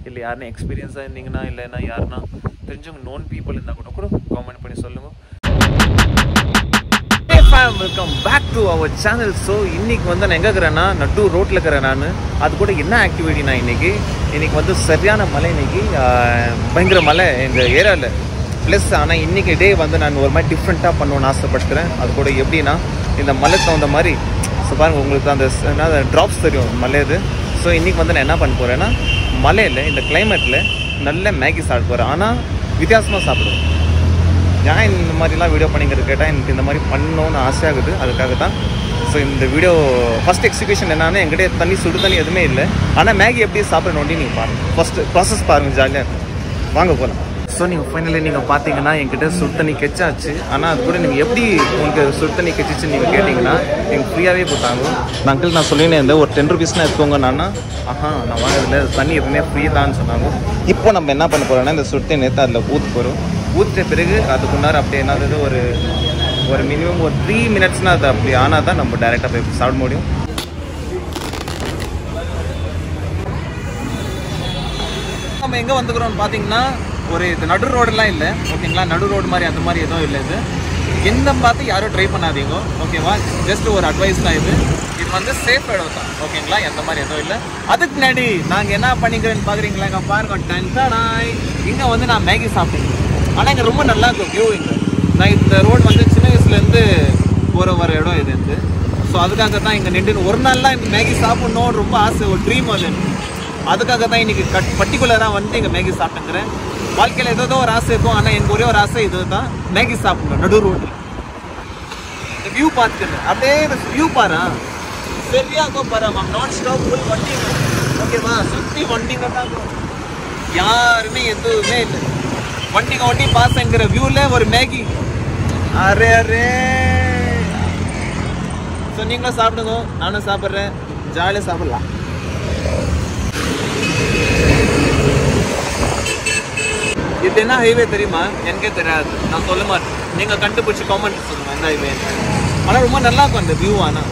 இல்லை யாருன்னா எக்ஸ்பீரியன்ஸாக இருந்தீங்கன்னா இல்லைன்னா யாருன்னா தெரிஞ்சவங்க நோன் பீப்புள் இருந்தால் கூட கூட காமெண்ட் பண்ணி சொல்லுங்கள் fam welcome back to our channel so இன்னைக்கு வந்து நான் எங்கே இருக்கிறேன்னா நட்டு ரோட்டில் இருக்கிறேன் நான் அது கூட என்ன ஆக்டிவிட்டி நான் இன்னைக்கு இன்னைக்கு வந்து சரியான மழை இன்னைக்கு ஆஹ், பயங்கர மழை எங்கள் ஏரியாவில் ப்ளஸ் ஆனால் இன்னைக்கு டே வந்து நான் ஒரு மாதிரி டிஃப்ரெண்ட்டாக பண்ணணும்னு ஆசைப்பட்டுக்கிறேன் அது கூட எப்படின்னா இந்த மழைக்கு தகுந்த மாதிரி ஸோ பாருங்க உங்களுக்கு அந்த ஸ்- என்ன ட்ராப்ஸ் தெரியும் மலை இது ஸோ இன்னைக்கு வந்து நான் என்ன பண்ண போகிறேன்னா மலையில் இந்த கிளைமேட்டில் நல்ல மேகி சாப்பிட போகிறேன் ஆனால் வித்தியாசமாக சாப்பிடுவேன் ஏன் இந்த மாதிரிலாம் வீடியோ பண்ணிங்கிறது கேட்டால் எனக்கு இந்த மாதிரி பண்ணணும்னு ஆசையாகுது அதுக்காக தான் ஸோ இந்த வீடியோ ஃபஸ்ட் எக்ஸிபிஷன் என்னன்னா என்கிட்ட தண்ணி சுடு தண்ணி எதுவுமே இல்லை ஆனால் மேகி எப்படி சாப்பிடணும்னு நீங்கள் பாருங்கள் ஃபஸ்ட்டு ப்ராசஸ் பாருங்கள் ஜாலியாக இருக்கும் வாங்க போகலாம் ஸோ நீங்கள் ஃபைனலி நீங்கள் பார்த்தீங்கன்னா என்கிட்ட சுடு தண்ணி கெச்சாச்சு ஆனால் அது கூட நீங்கள் எப்படி உங்களுக்கு சுடு தண்ணி கெச்சிச்சு நீங்கள் கேட்டிங்கன்னா எனக்கு ஃப்ரீயாகவே கொடுத்தாங்க நான் அங்கிள் நான் சொல்லினே இருந்தேன் ஒரு டென் ருபீஸ்னா எடுத்துக்கோங்க நானா ஆஹா நான் வாங்குறதுல தண்ணி எதுவுமே ஃப்ரீ தான் சொன்னாங்க இப்போ நம்ம என்ன பண்ண போகிறோம்னா இந்த சுடு தண்ணி எடுத்து அதில் ஊற்ற போகிறோம் ஊற்றிட்ட பிறகு அதுக்குள்ளார அப்படியே என்னது ஒரு ஒரு மினிமம் ஒரு த்ரீ மினிட்ஸ்னால் அது அப்படி ஆனால் தான் நம்ம டேரெக்டாக போய் சாப்பிட முடியும் நம்ம எங்கே வந்துக்கிறோம்னு பார்த்தீங்கன்னா ஒரு இது நடு ரோடெல்லாம் இல்லை ஓகேங்களா நடு ரோடு மாதிரி அந்த மாதிரி எதுவும் இல்லை இது எந்த பார்த்து யாரும் ட்ரை பண்ணாதீங்க ஓகேவா ஜஸ்ட் ஒரு அட்வைஸ் தான் இது இது வந்து சேஃப் இடம் தான் ஓகேங்களா எந்த மாதிரி எதுவும் இல்லை அதுக்கு முன்னாடி நாங்கள் என்ன பண்ணிக்கிறேன்னு பார்க்குறீங்களா இங்கே பாருங்க டன்டாடாய் இங்கே வந்து நான் மேகி சாப்பிட்டேன் ஆனால் இங்கே ரொம்ப நல்லா இருக்கும் வியூ இங்கே நான் இந்த ரோடு வந்து சின்ன வயசுலேருந்து போகிற வர இடம் இது வந்து ஸோ அதுக்காக தான் இங்கே நின்று ஒரு நாள்லாம் இந்த மேகி சாப்பிட்ணுன்னு ரொம்ப ஆசை ஒரு ட்ரீம் அது எனக்கு. அதுக்காக தான் இன்னைக்கு கட் பர்டிகுலராக வந்து இங்கே மேகி சாப்பிட்டுங்கிறேன் வாழ்க்கையில் ஏதோ ஒரு ஆசை இருக்கும் ஆனால் எனக்கு ஒரே ஒரு ஆசை இது தான் மேகி சாப்பிடணும் நடு ரோட்டில் இந்த வியூ பார்த்துட்டு அப்படியே இந்த வியூ பாரு சரியா இருக்கும் பாரு மேம் நான் ஸ்டாப் ஃபுல் வண்டிங்க ஓகேவா சுற்றி வண்டிங்க தான் இருக்கும். யாருமே எதுவுமே இல்லை வண்டிங்க வண்டி பாசங்கிற வியூவில் ஒரு மேகி அரே அரே ஸோ நீங்களும் சாப்பிடுங்க நானும் சாப்பிட்றேன் ஜாலியாக சாப்பிடலாம் இது என்ன ஹைவே தெரியுமா எனக்கே தெரியாது நான் சொல்ல மாட்டேன் நீங்கள் கண்டுபிடிச்சி காமெண்ட் சொல்லுங்க எந்த ஹைவே ஆனால் ரொம்ப நல்லா இருக்கும் அந்த வியூ ஆனால்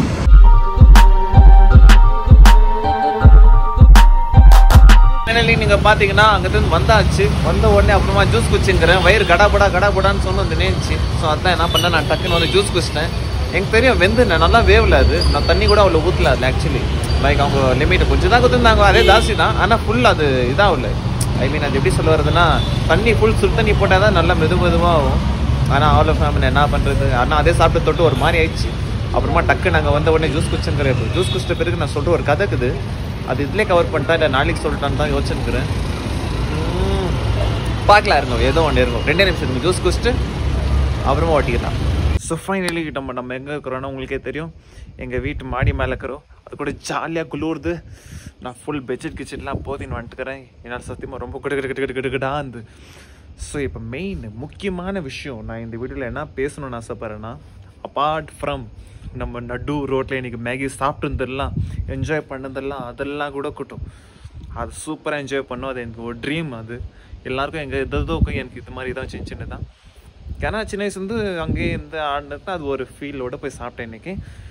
ஃபைனலி நீங்கள் பார்த்தீங்கன்னா அங்கேருந்து வந்தாச்சு வந்த உடனே அப்புறமா ஜூஸ் குடிச்சுங்கிறேன் வயிறு கடா கடாபடான்னு சொன்ன வந்து நேர்ச்சி ஸோ அதான் என்ன பண்ணேன் நான் டக்குன்னு வந்து ஜூஸ் குடிச்சிட்டேன் எனக்கு தெரியும் வெந்து நான் நல்லா வேவல அது நான் தண்ணி கூட அவ்வளோ ஊற்றல அது ஆக்சுவலி லைக் அவங்க லிமிட் கொஞ்சம் தான் கொடுத்துருந்தாங்க அதே ஜாஸ்தி தான் ஆனால் ஃபுல் அது இதாகல ஐ மீன் அது எப்படி சொல்ல வருதுன்னா தண்ணி ஃபுல் சுடு தண்ணி போட்டால் தான் நல்லா மெது மெதுவாக ஆகும் ஆனால் ஆல் ஃபேமிலி என்ன பண்ணுறது ஆனால் அதே சாப்பிட்டு தொட்டு ஒரு மாதிரி ஆயிடுச்சு அப்புறமா டக்கு நாங்கள் வந்த உடனே ஜூஸ் குடிச்சுங்கிற ஜூஸ் குடிச்சிட்ட பிறகு நான் சொல்கிற ஒரு கதை இருக்குது அது இதுலேயே கவர் பண்ணிட்டா இல்லை நாளைக்கு சொல்லிட்டான்னு தான் யோசிச்சுருக்கிறேன் பார்க்கலாம் இருங்க ஏதோ ஒன்று இருக்கும் ரெண்டே நிமிஷம் இருக்கும் ஜூஸ் குடிச்சிட்டு அப்புறமா ஓட்டிக்கலாம் ஸோ ஃபைனலி நம்ம நம்ம எங்கே இருக்கிறோன்னா உங்களுக்கே தெரியும் எங்கள் வீட்டு மாடி மேலே இருக்கிறோம் அது கூட ஜாலியாக குளிருது நான் ஃபுல் பெட்ஷீட் கிச்சட்லாம் போதின்னு வந்துட்டுக்கிறேன் என்னால் சத்தியமாக ரொம்ப கிடு கிடு கிடு கிடு கிடா இருந்து ஸோ இப்போ மெயின் முக்கியமான விஷயம் நான் இந்த வீடியோவில் என்ன பேசணும்னு ஆசைப்பட்றேன்னா அப்பார்ட் ஃப்ரம் நம்ம நடு ரோட்டில் இன்னைக்கு மேகி சாப்பிட்டுருந்தெல்லாம் என்ஜாய் பண்ணதெல்லாம் அதெல்லாம் கூட கூட்டும் அது சூப்பராக என்ஜாய் பண்ணோம் அது எனக்கு ஒரு ட்ரீம் அது எல்லாருக்கும் எங்கள் எதுக்கும் எனக்கு இது மாதிரி தான் சின்ன சின்ன தான் ஏன்னா சின்ன வயசுலேருந்து அங்கேயே இருந்து ஆடினது அது ஒரு ஃபீலோட போய் சாப்பிட்டேன் இன்னைக்கு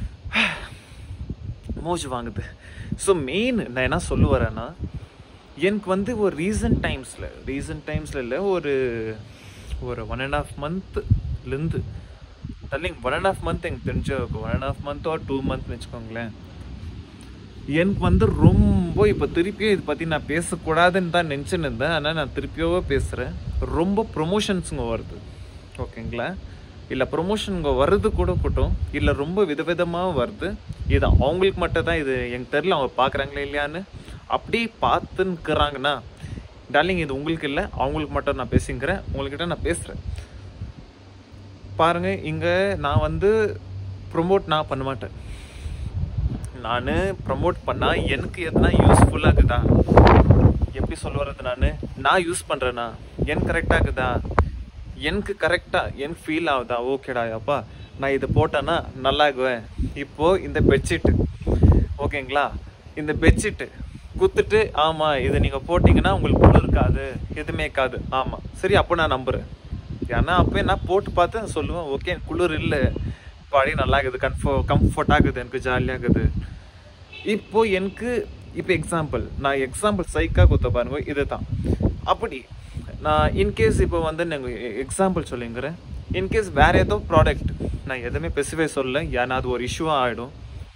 மூச்சு வாங்குது ஸோ மெயின் நான் என்ன சொல்ல வரேன்னா எனக்கு வந்து ஒரு ரீசன்ட் டைம்ஸில் ரீசன்ட் டைம்ஸில் இல்லை ஒரு ஒரு ஒன் அண்ட் ஆஃப் மந்த்லேருந்து தள்ளிங்க ஒன் அண்ட் ஆஃப் மந்த் எனக்கு தெரிஞ்ச one and half month or two மந்த்னு வச்சுக்கோங்களேன் எனக்கு வந்து ரொம்ப இப்போ திருப்பியும் இதை பற்றி நான் பேசக்கூடாதுன்னு தான் நினச்சின்னு இருந்தேன் ஆனால் நான் திருப்பியோ பேசுகிறேன் ரொம்ப ப்ரொமோஷன்ஸுங்க வருது ஓகேங்களா இல்லை ப்ரொமோஷனுங்க வருது கூட கூட்டம் இல்லை ரொம்ப விதவிதமாக வருது இது அவங்களுக்கு மட்டும் தான் இது எனக்கு தெரியல அவங்க பார்க்குறாங்களா இல்லையான்னு அப்படியே பார்த்துன்னுக்குறாங்கன்னா டார்லிங் இது உங்களுக்கு இல்லை அவங்களுக்கு மட்டும் நான் பேசிங்கிறேன் உங்கள்கிட்ட நான் பேசுகிறேன் பாருங்க இங்கே நான் வந்து ப்ரொமோட் நான் பண்ண மாட்டேன் நான் ப்ரமோட் பண்ணால் எனக்கு எதுனா யூஸ்ஃபுல்லாக இருக்குதா எப்படி சொல்ல வர்றது நான் நான் யூஸ் பண்ணுறேன்னா எனக்கு கரெக்டாக இருக்குதா எனக்கு கரெக்டாக எனக்கு ஃபீல் ஆகுதா ஓகேடா அப்பா நான் இது போட்டேன்னா நல்லா இருக்குவேன் இப்போது இந்த பெட்ஷீட்டு ஓகேங்களா இந்த பெட்ஷீட்டு குத்துட்டு ஆமாம் இதை நீங்கள் போட்டிங்கன்னா உங்களுக்கு குளிர் இருக்காது எதுவுமே இருக்காது ஆமாம் சரி அப்போ நான் நம்புகிறேன் ஏன்னா அப்போ நான் போட்டு பார்த்து சொல்லுவேன் ஓகே குளிர் இல்லை பாடி நல்லா இருக்குது கன்ஃபோ கம்ஃபர்ட் ஆகுது எனக்கு ஜாலியாக இருக்குது இப்போ எனக்கு இப்போ எக்ஸாம்பிள் நான் எக்ஸாம்பிள் சைக்காக கொடுத்த பாருங்க இதுதான் அப்படி நான் இன்கேஸ் இப்போ வந்து நீங்கள் எக்ஸாம்பிள் சொல்லிங்கிறேன் இன்கேஸ் வேற ஏதோ ப்ராடக்ட் நான் எதுவுமே ஸ்பெசிஃபை சொல்லல ஏன்னா அது ஒரு இஷ்யூவாக ஆகிடும்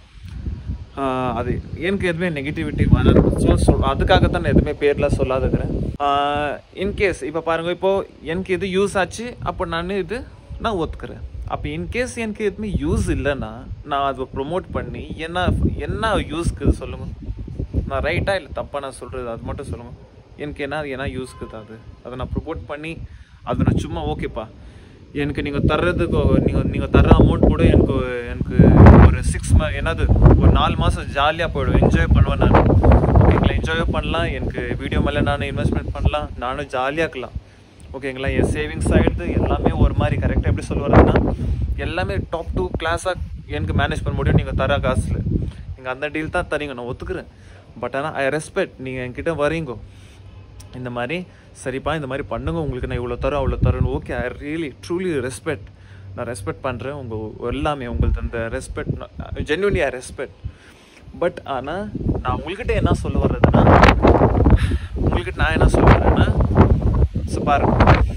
அது எனக்கு எதுவுமே நெகட்டிவிட்டி வராது ஸோ ஸோ அதுக்காக தான் நான் எதுவுமே பேர்லாம் சொல்லாதுக்கிறேன் இன்கேஸ் இப்போ பாருங்க இப்போ எனக்கு இது யூஸ் ஆச்சு அப்போ நான் இது நான் ஒத்துக்கிறேன் அப்போ இன்கேஸ் எனக்கு எதுவுமே யூஸ் இல்லைன்னா நான் அதை ப்ரொமோட் பண்ணி என்ன என்ன யூஸ்க்கு சொல்லுங்க நான் ரைட்டா இல்லை தப்பாக நான் சொல்கிறது அது மட்டும் சொல்லுங்க எனக்கு என்ன என்ன யூஸ்க்கு அது அதை நான் ப்ரொமோட் பண்ணி அதை நான் சும்மா ஓகேப்பா எனக்கு நீங்கள் தர்றதுக்கு நீங்கள் நீங்கள் தர்ற அமௌண்ட் கூட எனக்கு எனக்கு ஒரு சிக்ஸ் ம என்னது ஒரு நாலு மாதம் ஜாலியாக போயிடும் என்ஜாய் பண்ணுவேன் நான் ஓகேங்களா என்ஜாய் பண்ணலாம் எனக்கு வீடியோ மேலே நான் இன்வெஸ்ட்மெண்ட் பண்ணலாம் நானும் ஜாலியாக இருக்கலாம் ஓகேங்களா என் சேவிங்ஸ் ஆகிடுது எல்லாமே ஒரு மாதிரி கரெக்டாக எப்படி சொல்லுவாருன்னா எல்லாமே டாப் டூ கிளாஸாக எனக்கு மேனேஜ் பண்ண முடியும் நீங்கள் தர காசில் நீங்கள் அந்த டீல் தான் தரீங்க நான் ஒத்துக்கிறேன் பட் ஆனால் ஐ ரெஸ்பெக்ட் நீங்கள் என்கிட்ட வரீங்கோ இந்த மாதிரி சரிப்பா இந்த மாதிரி பண்ணுங்க உங்களுக்கு நான் இவ்வளோ தரோம் அவ்வளோ தரேன் okay I really truly respect நான் ரெஸ்பெக்ட் பண்ணுறேன் உங்கள் எல்லாமே உங்களுக்கு அந்த respect genuinely I respect but ஆனால் நான் உங்கள்கிட்ட என்ன சொல்ல வர்றதுன்னா உங்கள்கிட்ட நான் என்ன சொல்ல வரேன்னா ஸோ பாருங்க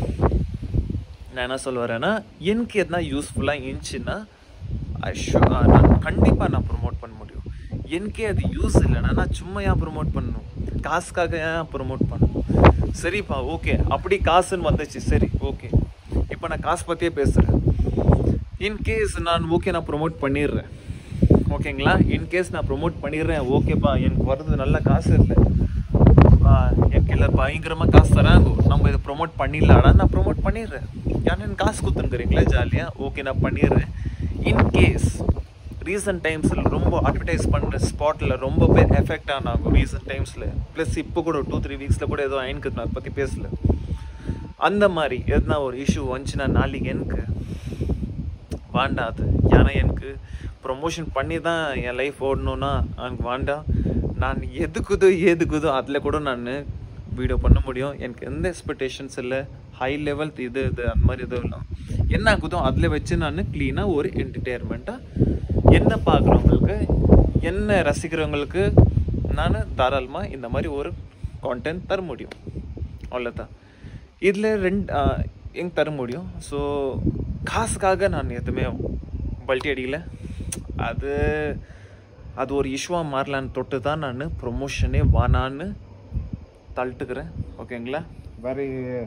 நான் என்ன சொல்ல வரேன்னா எனக்கு எதனா யூஸ்ஃபுல்லாக இருந்துச்சுன்னா ஐ ஷோ நான் கண்டிப்பாக நான் ப்ரொமோட் பண்ண முடியும் எனக்கே அது யூஸ் இல்லைன்னா நான் சும்மா ஏன் ப்ரொமோட் பண்ணணும் காசுக்காக ஏன் ப்ரொமோட் பண்ணணும் சரிப்பா ஓகே அப்படி காசுன்னு வந்துச்சு சரி ஓகே இப்போ நான் காசு பற்றியே பேசுகிறேன் இன்கேஸ் நான் ஓகே நான் ப்ரொமோட் பண்ணிடுறேன் ஓகேங்களா இன்கேஸ் நான் ப்ரொமோட் பண்ணிடுறேன் ஓகேப்பா எனக்கு வர்றது நல்ல காசு இல்லை எனக்கு இல்லை பயங்கரமாக காசு தராங்க நம்ம இதை ப்ரொமோட் பண்ணிடலாடா நான் ப்ரொமோட் பண்ணிடுறேன் ஏன்னா எனக்கு காசு கொடுத்துருக்குறீங்களா ஜாலியாக ஓகே நான் பண்ணிடுறேன் இன்கேஸ் ரீசன்ட் டைம்ஸில் ரொம்ப அட்வர்டைஸ் பண்ணுற ஸ்பாட்டில் ரொம்ப பேர் எஃபெக்ட் ஆனாங்க ரீசன்ட் டைம்ஸில் ப்ளஸ் இப்போ கூட டூ த்ரீ வீக்ஸில் கூட ஏதோ ஆயினுக்கு நான் அதை பற்றி பேசல அந்த மாதிரி எதுனா ஒரு இஷ்யூ வந்துச்சுன்னா நாளைக்கு எனக்கு வாண்டாது ஏன்னா எனக்கு ப்ரொமோஷன் பண்ணி தான் என் லைஃப் ஓடணும்னா எனக்கு வேண்டாம் நான் எதுக்குதோ ஏதுக்குதோ அதில் கூட நான் வீடியோ பண்ண முடியும் எனக்கு எந்த எக்ஸ்பெக்டேஷன்ஸ் இல்லை ஹை லெவல் இது இது அந்த மாதிரி எதுவும் இல்லை என்ன ஆகுதோ அதில் வச்சு நான் க்ளீனாக ஒரு என்டர்டெயின்மெண்ட்டாக என்ன பார்க்குறவங்களுக்கு என்ன ரசிக்கிறவங்களுக்கு நான் தாராளமாக இந்த மாதிரி ஒரு கான்டென்ட் தர முடியும் அவ்வளோதான் இதில் ரெண்டு எங்க தர முடியும் ஸோ காசுக்காக நான் எதுவுமே பல்ட்டி அடிக்கல அது அது ஒரு இஷ்யூவாக மாறலான்னு தொட்டு தான் நான் ப்ரொமோஷனே வானான்னு தள்ளிட்டுக்கிறேன் ஓகேங்களா வேறு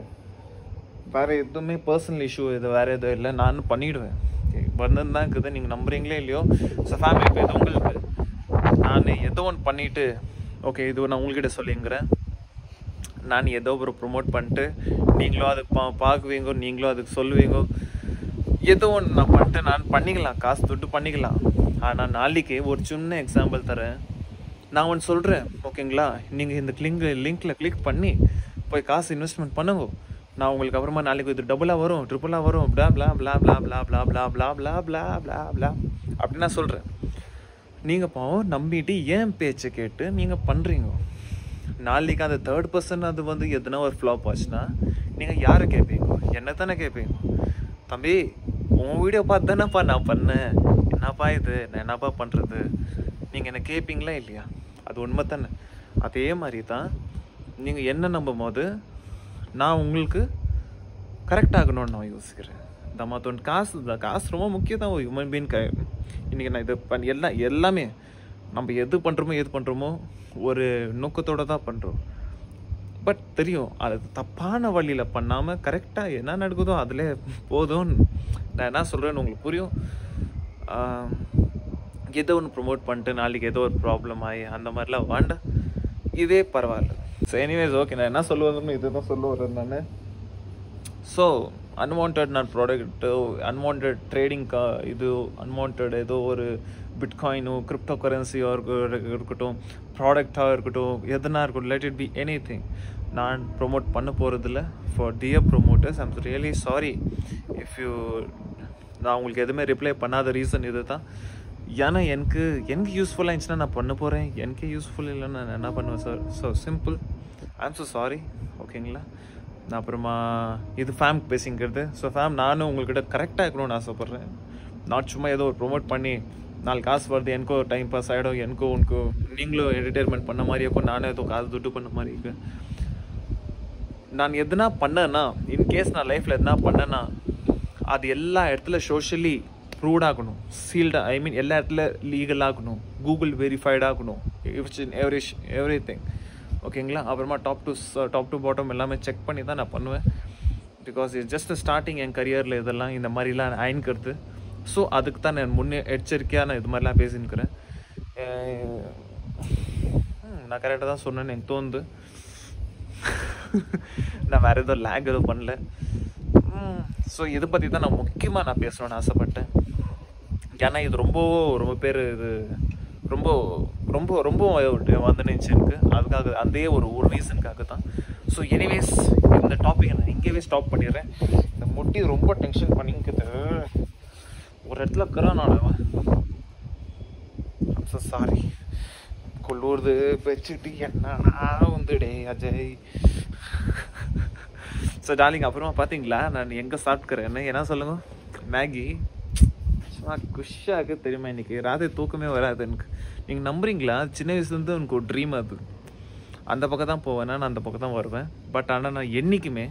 வேறு எதுவுமே பர்சனல் இஷ்யூ இது வேறு எதுவும் இல்லை நான் பண்ணிவிடுவேன் ஓகே வந்தது தான் இருக்குது நீங்கள் நம்புறீங்களே இல்லையோ ஸோ ஃபேமிலி இப்போ இது உங்களுக்கு நான் ஏதோ ஒன்று பண்ணிவிட்டு ஓகே இது நான் உங்கள்கிட்ட சொல்லிங்கிறேன் நான் ஏதோ ஒரு ப்ரொமோட் பண்ணிட்டு நீங்களும் அதுக்கு பா பார்க்குவீங்க நீங்களும் அதுக்கு சொல்லுவீங்க ஏதோ ஒன்று நான் பண்ணிட்டு நான் பண்ணிக்கலாம் காசு தொட்டு பண்ணிக்கலாம் ஆனால் நாளைக்கு ஒரு சின்ன எக்ஸாம்பிள் தரேன் நான் ஒன்று சொல்கிறேன் ஓகேங்களா நீங்கள் இந்த கிளிங்க் லிங்க்கில் கிளிக் பண்ணி போய் காசு இன்வெஸ்ட்மெண்ட் பண்ணுங்க நான் உங்களுக்கு அப்புறமா நாளைக்கு இது டபுளாக வரும் ட்ரிபிளாக வரும் பிளா பிளா பிளா பிளா பிளா பிளா பிளா பிளா பிளா பிளா பிளா பிளா அப்படின்னு நான் சொல்கிறேன் நீங்கள் பாவம் நம்பிட்டு ஏன் பேச்சை கேட்டு நீங்கள் பண்ணுறீங்க நாளைக்கு அந்த தேர்ட் பர்சன் அது வந்து எதுனா ஒரு ஃப்ளாப் ஆச்சுன்னா நீங்கள் யாரை கேட்பீங்க என்ன தானே கேட்பீங்க தம்பி உன் வீடியோ பார்த்து தானேப்பா நான் பண்ணேன் என்னப்பா இது நான் என்னப்பா பண்ணுறது நீங்கள் என்ன கேட்பீங்களா இல்லையா அது உண்மை தானே அதே மாதிரி தான் நீங்கள் என்ன நம்பும் போது நான் உங்களுக்கு கரெக்ட் ஆகணும்னு நான் யோசிக்கிறேன் இந்த மற்றொன்று காசு தான் காசு ரொம்ப முக்கியம் தான் ஒரு ஹியூமன் பீன் க இன்றைக்கி நான் இது பண்ணி எல்லாம் எல்லாமே நம்ம எது பண்ணுறோமோ எது பண்ணுறோமோ ஒரு நோக்கத்தோடு தான் பண்ணுறோம் பட் தெரியும் அது தப்பான வழியில் பண்ணாமல் கரெக்டாக என்ன நடக்குதோ அதில் போதும் நான் என்ன சொல்கிறேன்னு உங்களுக்கு புரியும் ஏதோ ஒன்று ப்ரொமோட் பண்ணிட்டு நாளைக்கு ஏதோ ஒரு ப்ராப்ளம் ஆகி அந்த மாதிரிலாம் வேண்டாம் இதே பரவாயில்ல ஸோ எனிவேஸ் ஓகே நான் என்ன சொல்லுவதுன்னு இது தான் சொல்ல வரேன் நான் ஸோ அன்வான்ட் நான் ப்ராடக்ட்டு அன்வான்ட் ட்ரேடிங் கா இது அன்வான்ட் ஏதோ ஒரு பிட்காயினோ கிரிப்டோ கரன்சியோ இருக்கட்டும் ப்ராடக்டாக இருக்கட்டும் எதுனா இருக்கட்டும் let it be anything நான் ப்ரொமோட் பண்ண போகிறதில்ல for dear promoters I'm really sorry if you நான் உங்களுக்கு எதுவுமே ரிப்ளை பண்ணாத ரீசன் இது தான் ஏன்னா எனக்கு எனக்கு யூஸ்ஃபுல்லாக இருந்துச்சுன்னா நான் பண்ண போகிறேன் எனக்கே யூஸ்ஃபுல் இல்லைன்னு நான் என்ன பண்ணுவேன் sir so simple I am so sorry ஓகேங்களா நான் அப்புறமா இது ஃபேம் பேசிங்கிறது ஸோ ஃபேம் நானும் உங்கள்கிட்ட கரெக்டாக இருக்கணும்னு ஆசைப்பட்றேன் நாட் சும்மா ஏதோ ஒரு ப்ரொமோட் பண்ணி நாலு காசு வருது எனக்கோ டைம் பாஸ் ஆகிடும் எனக்கோ உனக்கோ நீங்களும் என்டர்டைன்மெண்ட் பண்ண மாதிரி இருக்கும் நானும் ஏதோ காசு துட்டு பண்ண மாதிரி இருக்கு நான் எதுனா பண்ணேன்னா இன்கேஸ் நான் லைஃப்பில் எதுனா பண்ணேன்னா அது எல்லா இடத்துல சோஷியலி ப்ரூவ்ட் ஆகணும் சீல்டு ஐ மீன் எல்லா இடத்துல லீகல் ஆகணும் கூகுள் வெரிஃபைட் ஆகணும் எவ்ரி எவ்ரி திங் ஓகேங்களா அப்புறமா top to top to bottom எல்லாமே செக் பண்ணி தான் நான் பண்ணுவேன் பிகாஸ் இட்ஸ் ஜஸ்ட் ஸ்டார்டிங் என் கரியரில் இதெல்லாம் இந்த மாதிரிலாம் அயன்கிறது ஸோ அதுக்கு தான் நான் முன்னே எச்சரிக்கையாக நான் இது மாதிரிலாம் பேசினுக்கிறேன் நான் கரெக்டாக தான் சொன்னேன்னு எனக்கு தோணுது நான் வேறு எதுவும் லேக் எதுவும் பண்ணல ஸோ இதை பற்றி தான் நான் முக்கியமாக நான் பேசணும்னு ஆசைப்பட்டேன் ஏன்னா இது ரொம்ப ரொம்ப பேர் இது ரொம்ப ரொம்ப ரொம்ப வந்துனுச்சு எனக்கு அதுக்காக அந்த ஒரு ஒரு ரீசனுக்காக தான் ஸோ எனிவேஸ் இந்த டாப்பிக்கை நான் இங்கேயே ஸ்டாப் பண்ணிடுறேன் இந்த முட்டி ரொம்ப டென்ஷன் பண்ணிக்குது ஒரு இடத்துல இருக்கிறான் ஸோ சாரி கொள்ளூர்து வச்சுட்டு என்னடா வந்துடே அஜய் ஸோ டார்லிங் அப்புறமா பார்த்தீங்களா நான் எங்கே சாப்பிட்டுக்கிறேன்னு என்ன சொல்லுங்க மேகி சும்மா குஷாக தெரியுமா இன்னைக்கு ராத்திரி தூக்கமே வராது எனக்கு நீங்கள் நம்புறீங்களா சின்ன வயசுலேருந்து எனக்கு ஒரு ட்ரீம் அது அந்த பக்கம் தான் போவேன் நான் அந்த பக்கம் தான் வருவேன் பட் ஆனால் நான் என்றைக்குமே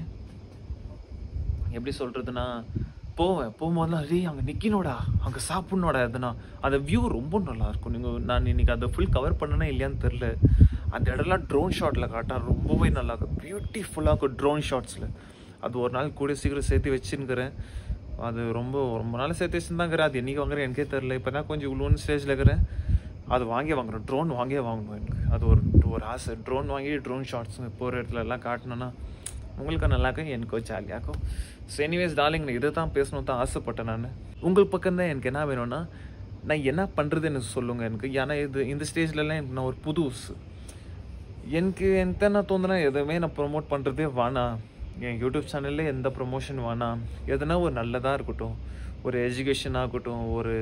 எப்படி சொல்கிறதுனா போவேன் போகும்போதுலாம் ரே அங்கே நிற்கணும்டா அங்கே சாப்பிட்ணுடா எதுனா அந்த வியூ ரொம்ப நல்லா இருக்கும் நீங்கள் நான் இன்னைக்கு அதை ஃபுல் கவர் பண்ணனா இல்லையான்னு தெரில அந்த இடம்லாம் ட்ரோன் ஷாட்டில் காட்டா ரொம்பவே நல்லா இருக்கும் பியூட்டிஃபுல்லாக இருக்கும் ட்ரோன் ஷாட்ஸில் அது ஒரு நாள் கூட சீக்கிரம் சேர்த்து வச்சுருக்கிறேன் அது ரொம்ப ரொம்ப நாள் சேர்த்து வச்சுருந்தாங்கிறேன் அது என்றைக்கு வாங்குறேன் எனக்கே தெரில இப்போ தான் கொஞ்சம் இவ்வளோன்னு ஸ்டேஜில் இருக்கிறேன் அது வாங்கி வாங்குறேன் ட்ரோன் வாங்கியே வாங்கணும் எனக்கு அது ஒரு ஒரு ஆசை ட்ரோன் வாங்கி ட்ரோன் ஷாட்ஸ் போகிற இடத்துல எல்லாம் காட்டணும்னா உங்களுக்கு நல்லாக்கும் எனக்கோ ஜாலியாக்கும் ஸோ எனிவேஸ் டார்லிங் நான் இதை தான் பேசணும் தான் ஆசைப்பட்டேன் நான் உங்கள் பக்கம் தான் எனக்கு என்ன வேணும்னா நான் என்ன பண்ணுறது எனக்கு சொல்லுங்கள் எனக்கு ஏன்னா இது இந்த ஸ்டேஜ்லலாம் எனக்கு நான் ஒரு புதுசு எனக்கு எந்த என்ன தோணுனா எதுவுமே நான் ப்ரொமோட் பண்ணுறதே வேணாம் என் யூடியூப் சேனலில் எந்த ப்ரொமோஷன் வேணாம் எதுனா ஒரு நல்லதாக இருக்கட்டும் ஒரு எஜுகேஷன் ஆகட்டும் ஒரு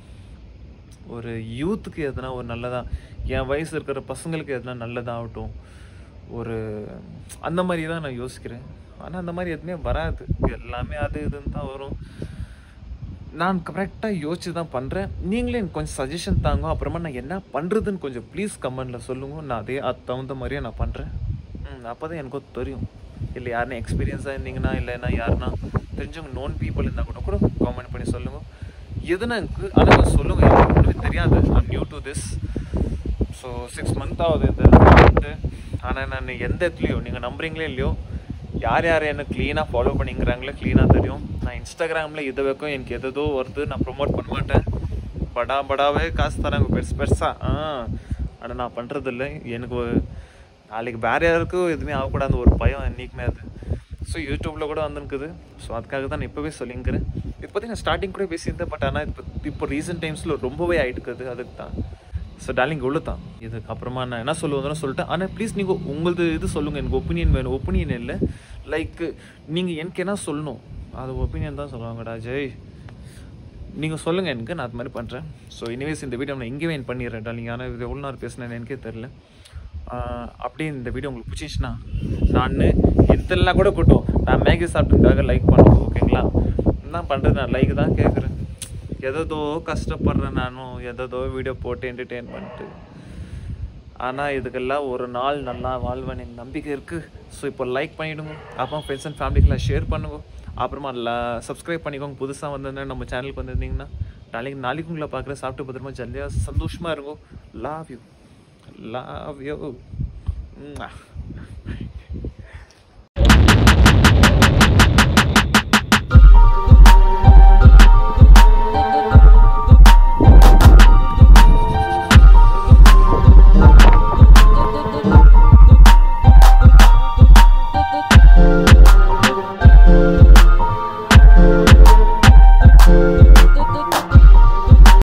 ஒரு யூத்துக்கு எதுனா ஒரு நல்லதாக என் வயசு இருக்கிற பசங்களுக்கு எதுனா நல்லதாகட்டும் ஒரு அந்த மாதிரி தான் நான் யோசிக்கிறேன் ஆனால் அந்த மாதிரி எதுவுமே வராது எல்லாமே அது இதுன்னு தான் வரும் நான் கரெக்டாக யோசிச்சு தான் பண்ணுறேன் நீங்களே எனக்கு கொஞ்சம் சஜஷன் தாங்க அப்புறமா நான் என்ன பண்ணுறதுன்னு கொஞ்சம் ப்ளீஸ் கமெண்டில் சொல்லுங்க நான் அதே அது தகுந்த மாதிரியே நான் பண்ணுறேன் ம் அப்போ தான் எனக்கும் தெரியும் இல்லை யாருன்னா எக்ஸ்பீரியன்ஸாக இருந்தீங்கன்னா இல்லைன்னா யாருன்னா தெரிஞ்சவங்க நோன் பீப்புள் இருந்தால் கூட கூட காமெண்ட் பண்ணி சொல்லுங்கள் எதுனா எனக்கு ஆனால் சொல்லுங்கள் எனக்கு ஒன்றுமே தெரியாது I'm new to this so six month ஆகுது இந்த ஆனால் நான் எந்த இடத்துலையோ நீங்கள் நம்புறீங்களே இல்லையோ யார் யார் என்ன க்ளீனாக ஃபாலோ பண்ணிங்கிறாங்களோ க்ளீனாக தெரியும் நான் இன்ஸ்டாகிராமில் இது வரைக்கும் எனக்கு எதோ வருது நான் ப்ரொமோட் பண்ண மாட்டேன் படா படாவே காசு தராங்க பெருசு பெருசாக ஆ ஆனால் நான் பண்ணுறது இல்லை எனக்கு நாளைக்கு வேறு யாருக்கும் எதுவுமே ஆகக்கூடாது ஒரு பயம் என்றைக்குமே அது ஸோ யூடியூப்பில் கூட வந்துருக்குது ஸோ அதுக்காக தான் நான் இப்போவே சொல்லிங்கிறேன் இதை பற்றி நான் ஸ்டார்டிங் கூட பேசியிருந்தேன் பட் ஆனால் இப்போ இப்போ ரீசெண்ட் டைம்ஸில் ரொம்பவே ஆகிட்டுக்குது அதுக்கு தான் ஸோ டார்லிங் இவ்வளோ தான் இதுக்கு அப்புறமா நான் என்ன சொல்லுவதுன்னு சொல்லிட்டேன் ஆனால் ப்ளீஸ் நீங்கள் உங்களது இது சொல்லுங்கள் எனக்கு ஒப்பீனியன் வேணும் ஒப்பீனியன் இல்லை லைக் நீங்கள் எனக்கு என்ன சொல்லணும் அது ஒப்பீனியன் தான் சொல்லுவாங்கடா ஜெய் நீங்கள் சொல்லுங்கள் எனக்கு நான் அது மாதிரி பண்ணுறேன் ஸோ இனிவேஸ் இந்த வீடியோ நான் எங்கேயே என் பண்ணிடுறேன் டார்லிங் ஆனால் இது எவ்வளோ நேரம் பேசினேன் எனக்கே தெரில அப்படியே இந்த வீடியோ உங்களுக்கு பிடிச்சிச்சுன்னா நான் எத்தெல்லாம் கூட கூட்டம் நான் மேகி சாப்பிட்டதுக்காக லைக் பண்ணுவோம் ஓகேங்களா என்ன பண்ணுறது நான் லைக் தான் கேட்குறேன் எதோ கஷ்டப்படுறேன் நானும் எதோ வீடியோ போட்டு என்டர்டெயின் பண்ணிட்டு ஆனால் இதுக்கெல்லாம் ஒரு நாள் நல்லா வாழ்வேன் எனக்கு நம்பிக்கை இருக்குது ஸோ இப்போ லைக் பண்ணிவிடுங்க அப்புறம் ஃப்ரெண்ட்ஸ் அண்ட் ஃபேமிலிக்கெலாம் ஷேர் பண்ணுங்க அப்புறமா சப்ஸ்கிரைப் பண்ணிக்கோங்க புதுசாக வந்திருந்தேன் நம்ம சேனலுக்கு வந்திருந்தீங்கன்னா நாளைக்கு நாளைக்கு உங்களை பார்க்குற சாப்பிட்டு பத்திரமா ஜல்லியாக சந்தோஷமாக இருக்கும் லவ் யூ லவ் யூ